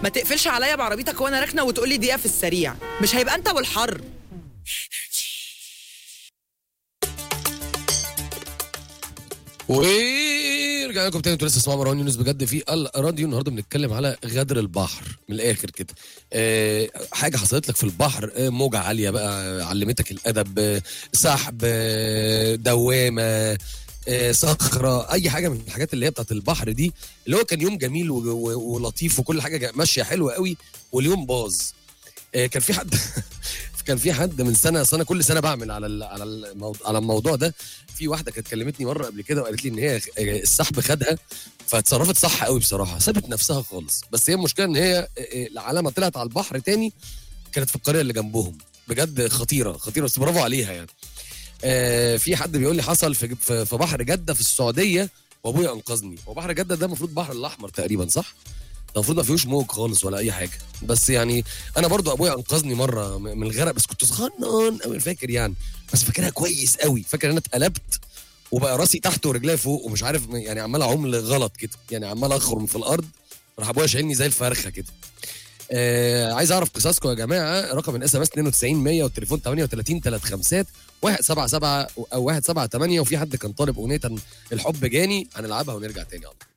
ما تقفلش عليا بعربيتك وانا راكنه وتقول لي دقيقه في السريع مش هيبقى انت والحر ورجعنا لكم تاني انتوا لسه تسمعوا مروان يونس بجد في الراديو النهارده بنتكلم على غدر البحر من الاخر كده أه حاجه حصلت لك في البحر أه موجه عاليه بقى علمتك الادب أه سحب أه دوامه أه صخره اي حاجه من الحاجات اللي هي بتاعت البحر دي اللي هو كان يوم جميل و- و- ولطيف وكل حاجه جا- ماشيه حلوه قوي واليوم باظ أه كان في حد كان في حد من سنه سنه كل سنه بعمل على ال- على الموضوع على الموضوع ده في واحده كانت كلمتني مره قبل كده وقالت لي ان هي السحب خدها فاتصرفت صح قوي بصراحه سابت نفسها خالص بس هي المشكله ان هي على ما طلعت على البحر تاني كانت في القريه اللي جنبهم بجد خطيره خطيره بس برافو عليها يعني آه، في حد بيقول لي حصل في في في بحر جده في السعوديه وابويا انقذني هو بحر جده ده المفروض بحر الاحمر تقريبا صح ده المفروض ما فيهوش موج خالص ولا اي حاجه بس يعني انا برضو ابويا انقذني مره م- من الغرق بس كنت صغنن قوي فاكر يعني بس فاكرها كويس قوي فاكر ان انا اتقلبت وبقى راسي تحت ورجلي فوق ومش عارف يعني عمال اعوم غلط كده يعني عمال اخرم في الارض راح ابويا شايلني زي الفرخه كده آه عايز اعرف قصصكم يا جماعه رقم الاس ام اس 92 100 والتليفون 38 35 177 او 178 وفي حد كان طالب اغنيه الحب جاني هنلعبها ونرجع تاني يلا